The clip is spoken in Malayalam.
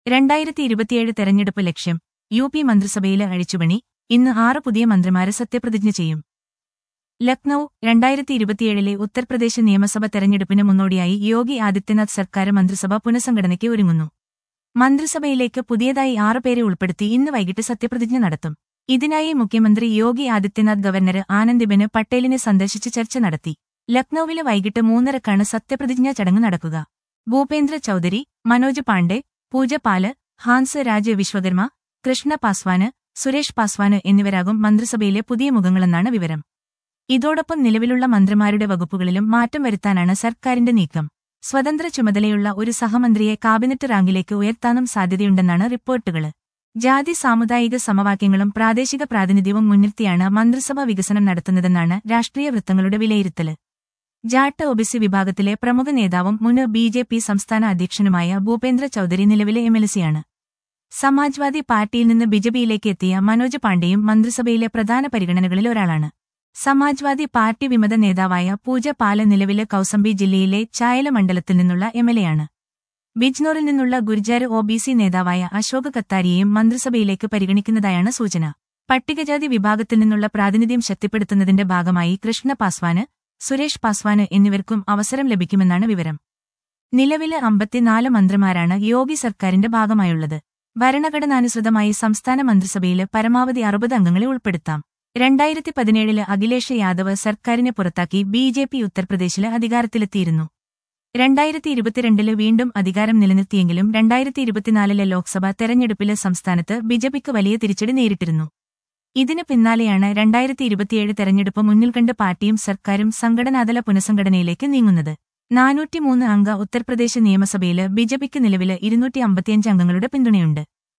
രണ്ടായിരത്തി ഇരുപത്തിയേഴ് തെരഞ്ഞെടുപ്പ് ലക്ഷ്യം യു പി മന്ത്രിസഭയിലെ അഴിച്ചുപണി ഇന്ന് ആറ് പുതിയ മന്ത്രിമാരെ സത്യപ്രതിജ്ഞ ചെയ്യും ലക്നൌ രണ്ടായിരത്തി ഇരുപത്തിയേഴിലെ ഉത്തർപ്രദേശ് നിയമസഭ തെരഞ്ഞെടുപ്പിന് മുന്നോടിയായി യോഗി ആദിത്യനാഥ് സർക്കാർ മന്ത്രിസഭ പുനഃസംഘടനയ്ക്ക് ഒരുങ്ങുന്നു മന്ത്രിസഭയിലേക്ക് പുതിയതായി ആറുപേരെ ഉൾപ്പെടുത്തി ഇന്ന് വൈകിട്ട് സത്യപ്രതിജ്ഞ നടത്തും ഇതിനായി മുഖ്യമന്ത്രി യോഗി ആദിത്യനാഥ് ഗവർണർ ആനന്ദിബെന് പട്ടേലിനെ സന്ദർശിച്ച് ചർച്ച നടത്തി ലക്നൌവിലെ വൈകിട്ട് മൂന്നരക്കാണ് സത്യപ്രതിജ്ഞാ ചടങ്ങ് നടക്കുക ഭൂപേന്ദ്ര ചൌധരി മനോജ് പാണ്ഡെ പൂജ പാല് ഹാൻസ് രാജ വിശ്വകർമ്മ കൃഷ്ണ പാസ്വാന് സുരേഷ് പാസ്വാന് എന്നിവരാകും മന്ത്രിസഭയിലെ പുതിയ മുഖങ്ങളെന്നാണ് വിവരം ഇതോടൊപ്പം നിലവിലുള്ള മന്ത്രിമാരുടെ വകുപ്പുകളിലും മാറ്റം വരുത്താനാണ് സർക്കാരിന്റെ നീക്കം സ്വതന്ത്ര ചുമതലയുള്ള ഒരു സഹമന്ത്രിയെ കാബിനറ്റ് റാങ്കിലേക്ക് ഉയർത്താനും സാധ്യതയുണ്ടെന്നാണ് റിപ്പോർട്ടുകള് ജാതി സാമുദായിക സമവാക്യങ്ങളും പ്രാദേശിക പ്രാതിനിധ്യവും മുൻനിർത്തിയാണ് മന്ത്രിസഭ വികസനം നടത്തുന്നതെന്നാണ് രാഷ്ട്രീയ വൃത്തങ്ങളുടെ വിലയിരുത്തല് ജാട്ട് ഒബിസി വിഭാഗത്തിലെ പ്രമുഖ നേതാവും മുൻ ബി ജെ പി സംസ്ഥാന അധ്യക്ഷനുമായ ഭൂപേന്ദ്ര ചൌധരി നിലവിലെ എംഎൽസിയാണ് സമാജ്വാദി പാർട്ടിയിൽ നിന്ന് ബിജെപിയിലേക്ക് എത്തിയ മനോജ് പാണ്ഡെയും മന്ത്രിസഭയിലെ പ്രധാന പരിഗണനകളിൽ ഒരാളാണ് സമാജ്വാദി പാർട്ടി വിമത നേതാവായ പൂജ പാല നിലവിലെ കൌസംബി ജില്ലയിലെ ചായല മണ്ഡലത്തിൽ നിന്നുള്ള എംഎൽഎയാണ് ബിജ്നോറിൽ നിന്നുള്ള ഗുർജാർ ഒ ബി സി നേതാവായ അശോക് കത്താരിയെയും മന്ത്രിസഭയിലേക്ക് പരിഗണിക്കുന്നതായാണ് സൂചന പട്ടികജാതി വിഭാഗത്തിൽ നിന്നുള്ള പ്രാതിനിധ്യം ശക്തിപ്പെടുത്തുന്നതിന്റെ ഭാഗമായി കൃഷ്ണ പാസ്വാന് സുരേഷ് പാസ്വാന് എന്നിവർക്കും അവസരം ലഭിക്കുമെന്നാണ് വിവരം നിലവിലെ അമ്പത്തിനാല് മന്ത്രിമാരാണ് യോഗി സർക്കാരിന്റെ ഭാഗമായുള്ളത് ഭരണഘടനാനുസൃതമായി സംസ്ഥാന മന്ത്രിസഭയിൽ പരമാവധി അറുപത് അംഗങ്ങളെ ഉൾപ്പെടുത്താം രണ്ടായിരത്തി പതിനേഴില് അഖിലേഷ് യാദവ് സർക്കാരിനെ പുറത്താക്കി ബി ജെ പി ഉത്തർപ്രദേശില് അധികാരത്തിലെത്തിയിരുന്നു രണ്ടായിരത്തി ഇരുപത്തിരണ്ടില് വീണ്ടും അധികാരം നിലനിർത്തിയെങ്കിലും രണ്ടായിരത്തി ഇരുപത്തിനാലിലെ ലോക്സഭാ തെരഞ്ഞെടുപ്പില് സംസ്ഥാനത്ത് ബിജെപിക്ക് വലിയ തിരിച്ചടി നേരിട്ടിരുന്നു ഇതിന് പിന്നാലെയാണ് രണ്ടായിരത്തി ഇരുപത്തിയേഴ് തെരഞ്ഞെടുപ്പ് മുന്നിൽ കണ്ട് പാർട്ടിയും സർക്കാരും സംഘടനാതല പുനഃസംഘടനയിലേക്ക് നീങ്ങുന്നത് നാനൂറ്റിമൂന്ന് അംഗ ഉത്തർപ്രദേശ് നിയമസഭയില് ബിജെപിക്ക് നിലവില് ഇരുന്നൂറ്റി അമ്പത്തിയഞ്ച് അംഗങ്ങളുടെ പിന്തുണയുണ്ട്